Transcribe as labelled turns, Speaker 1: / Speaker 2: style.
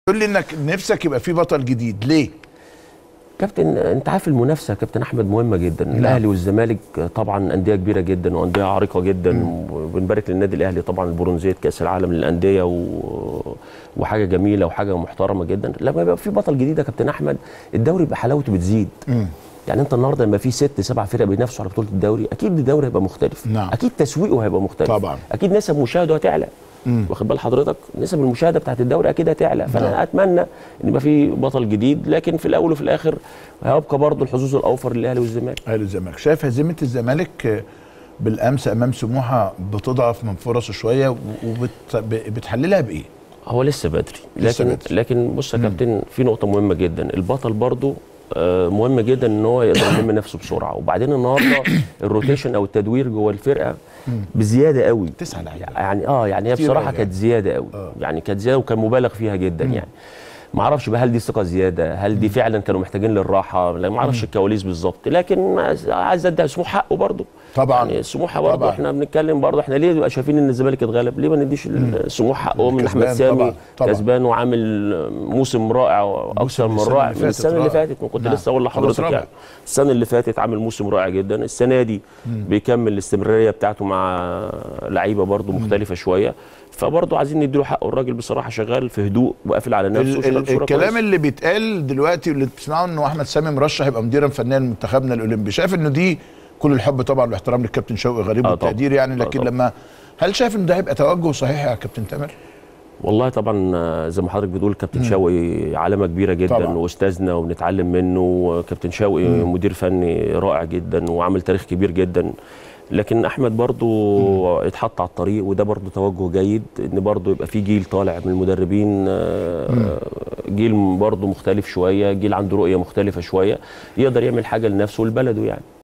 Speaker 1: تقول لي انك نفسك يبقى في بطل جديد ليه
Speaker 2: كابتن انت عارف المنافسه يا كابتن احمد مهمه جدا
Speaker 1: نعم.
Speaker 2: الاهلي والزمالك طبعا انديه كبيره جدا وانديه عريقه جدا وبنبارك للنادي الاهلي طبعا البرونزيه كاس العالم للانديه و... وحاجه جميله وحاجه محترمه جدا لما يبقى في بطل جديد يا كابتن احمد الدوري يبقى حلاوته بتزيد يعني انت النهارده لما في ست سبع فرق بينافسوا على بطوله الدوري اكيد الدوري هيبقى مختلف
Speaker 1: نعم.
Speaker 2: اكيد تسويقه هيبقى مختلف
Speaker 1: طبعا.
Speaker 2: اكيد نسب مشاهده هتعلى واخد بال حضرتك نسب المشاهده بتاعت الدوري اكيد هتعلى فانا
Speaker 1: نعم.
Speaker 2: اتمنى ان يبقى في بطل جديد لكن في الاول وفي الاخر هيبقى برضه الحظوظ الاوفر للاهلي والزمالك
Speaker 1: اهلي الزمالك شايف هزيمه الزمالك آه، بالامس امام سموحه بتضعف من فرصه شويه وبتحللها بايه
Speaker 2: هو لسه بدري
Speaker 1: لسه
Speaker 2: لكن
Speaker 1: بدري.
Speaker 2: لكن بص يا كابتن في نقطه مهمه جدا البطل برضه آه، مهم جدا ان هو يقدر يلم نفسه بسرعه وبعدين النهارده الروتيشن او التدوير جوه الفرقه بزياده قوي
Speaker 1: تسعة لعيبة.
Speaker 2: يعني اه يعني هي
Speaker 1: كتير
Speaker 2: بصراحه
Speaker 1: أوي
Speaker 2: كانت زياده قوي
Speaker 1: آه.
Speaker 2: يعني كانت زياده وكان مبالغ فيها جدا يعني ما اعرفش بقى هل دي ثقه زياده هل دي فعلا كانوا محتاجين للراحه لا ما اعرفش الكواليس بالظبط لكن عايز ادي سموح حقه برضه
Speaker 1: طبعا
Speaker 2: يعني سموحه برضه
Speaker 1: طبعا.
Speaker 2: احنا بنتكلم برضه احنا ليه نبقى شايفين ان الزمالك اتغلب ليه ما نديش سموح حقه من احمد
Speaker 1: كسبان
Speaker 2: سامي
Speaker 1: طبعا، طبعا.
Speaker 2: كسبان وعامل موسم رائع واكثر من
Speaker 1: السنة
Speaker 2: رائع
Speaker 1: اللي
Speaker 2: من
Speaker 1: فاتت
Speaker 2: السنه اللي
Speaker 1: رائع.
Speaker 2: فاتت كنت
Speaker 1: نعم.
Speaker 2: لسه اقول
Speaker 1: خلاص
Speaker 2: لحضرتك
Speaker 1: رابع.
Speaker 2: يعني السنه اللي فاتت عامل موسم رائع جدا السنه دي بيكمل الاستمراريه بتاعته مع لعيبه برضه مختلفه شويه فبرضه عايزين نديله حقه الراجل بصراحه شغال في هدوء وقافل على نفسه
Speaker 1: ال-
Speaker 2: وشغال
Speaker 1: ال-
Speaker 2: بصورة
Speaker 1: الكلام
Speaker 2: كويسة.
Speaker 1: اللي بيتقال دلوقتي واللي بتسمعه انه احمد سامي مرشح يبقى مديرا فنيا لمنتخبنا الاولمبي شايف انه دي كل الحب طبعا والاحترام للكابتن شوقي غريب
Speaker 2: آه
Speaker 1: والتقدير
Speaker 2: طبعاً.
Speaker 1: يعني
Speaker 2: آه
Speaker 1: لكن
Speaker 2: طبعاً.
Speaker 1: لما هل شايف ان ده هيبقى توجه صحيح يا كابتن تامر؟
Speaker 2: والله طبعا آه، زي ما حضرتك بتقول كابتن شوقي علامه كبيره جدا
Speaker 1: طبعاً.
Speaker 2: واستاذنا وبنتعلم منه كابتن شوقي مدير فني رائع جدا وعامل تاريخ كبير جدا لكن احمد برضو اتحط على الطريق وده برضو توجه جيد ان برضو يبقى في جيل طالع من المدربين آه، جيل برضو مختلف شويه جيل عنده رؤيه مختلفه شويه يقدر يعمل حاجه لنفسه ولبلده يعني